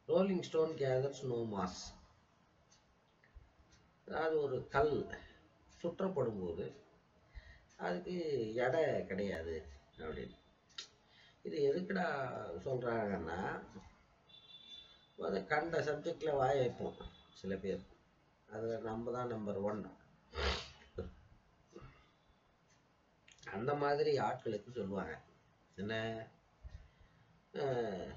rolling stone gathers no moss அதாவது ஒரு கல் சுற்றப்படும் போது அதுக்கு எடை கிடையாது அப்படின்னு இது எதுக்குடா சொல்கிறாங்கன்னா அதை கண்ட சப்ஜெக்டில் வாய வைப்போம் சில பேர் அதில் நம்ம தான் நம்பர் ஒன் அந்த மாதிரி ஆட்களுக்கு சொல்லுவாங்க என்ன அஹ்,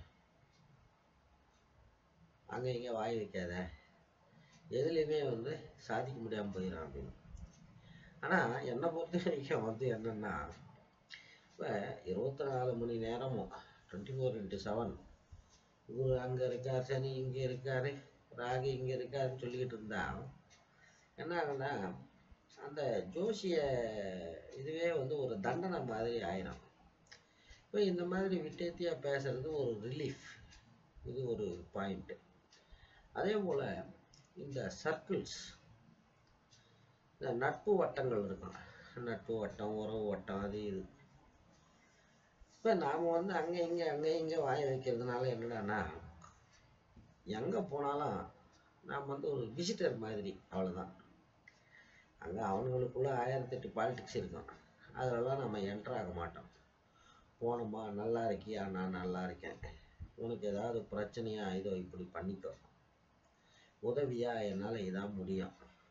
அங்கே இங்கே வாய் வைக்காத எதுலேயுமே வந்து சாதிக்க முடியாமல் போயிடும் அப்படின்னு ஆனால் என்னை பொறுத்த வரைக்கும் வந்து என்னென்னா இப்போ இருபத்தி நாலு மணி நேரமும் டுவெண்ட்டி ஃபோர் இன்ட்டு செவன் குரு அங்கே இருக்கார் சனி இங்கே இருக்கார் ராகு இங்கே இருக்காருன்னு சொல்லிக்கிட்டு இருந்தா என்ன ஆகுன்னா அந்த ஜோசிய இதுவே வந்து ஒரு தண்டனை மாதிரி ஆயிடும் இப்போ இந்த மாதிரி விட்டேத்தியாக பேசுறது ஒரு ரிலீஃப் இது ஒரு பாயிண்ட்டு அதே போல் இந்த சர்க்கிள்ஸ் இந்த நட்பு வட்டங்கள் இருக்கும் நட்பு வட்டம் உறவு வட்டம் அது இது இப்போ நாம் வந்து அங்கே இங்கே அங்கே இங்கே வாய வைக்கிறதுனால என்னடான்னா எங்கே போனாலும் நாம் வந்து ஒரு விசிட்டர் மாதிரி அவ்வளோதான் அங்கே அவனுங்களுக்குள்ள ஆயிரத்தெட்டு பாலிடிக்ஸ் இருக்கும் அதிலெல்லாம் நம்ம என்டர் ஆக மாட்டோம் போனோமா நல்லா இருக்கியா நான் நல்லா இருக்கேன் உனக்கு ஏதாவது பிரச்சனையா இதோ இப்படி பண்ணிக்கோ உதவியா என்னால் இதான் முடியும்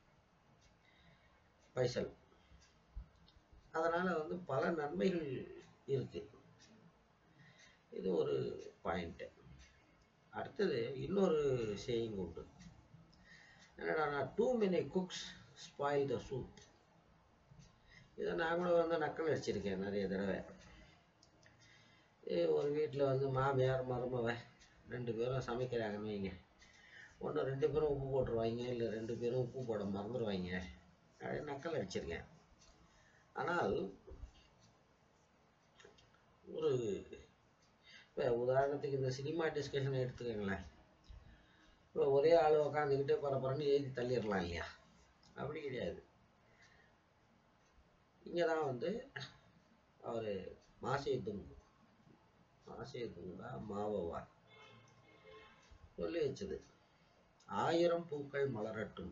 பைசல் அதனால் வந்து பல நன்மைகள் இருக்கு இது ஒரு பாயிண்ட்டு அடுத்தது இன்னொரு சேயிங் உண்டு என்னடா too many cooks spoil the soup இதை நான் கூட வந்து நக்கல் அடிச்சிருக்கேன் நிறைய தடவை ஏ ஒரு வீட்டில் வந்து மாமியார் மருமவ ரெண்டு பேரும் சமைக்கிறாங்கன்னு வைங்க ஒன்று ரெண்டு பேரும் உப்பு போட்டுருவாங்க இல்லை ரெண்டு பேரும் உப்பு போட மறந்துடுவாங்க அப்படின்னு நக்கல் அடிச்சிருக்கேன் ஆனால் ஒரு இப்போ உதாரணத்துக்கு இந்த சினிமா டிஸ்கஷனை எடுத்துக்கோங்களேன் இப்போ ஒரே ஆள் உக்காந்துக்கிட்டு பரபரன்னு எழுதி தள்ளிடலாம் இல்லையா அப்படி கிடையாது இங்கே தான் வந்து அவர் மாசே துங்கு மாசே துங்கா மாவவா சொல்லி வச்சது ஆயிரம் பூக்கள் மலரட்டும்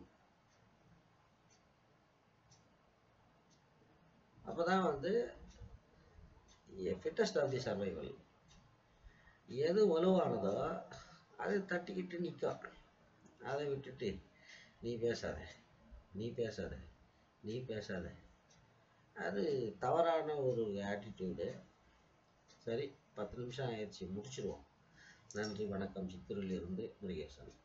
அப்பதான் வந்து ஃபிட்டஸ்ட் ஆஃப் தி சர்வைவல் எது வலுவானதோ அது தட்டிக்கிட்டு நிற்கும் அதை விட்டுட்டு நீ பேசாத நீ பேசாத நீ பேசாத அது தவறான ஒரு ஆட்டிடியூடு சரி பத்து நிமிஷம் ஆயிடுச்சு முடிச்சிருவோம் நன்றி வணக்கம் சித்தூரிலிருந்து முருகேசன்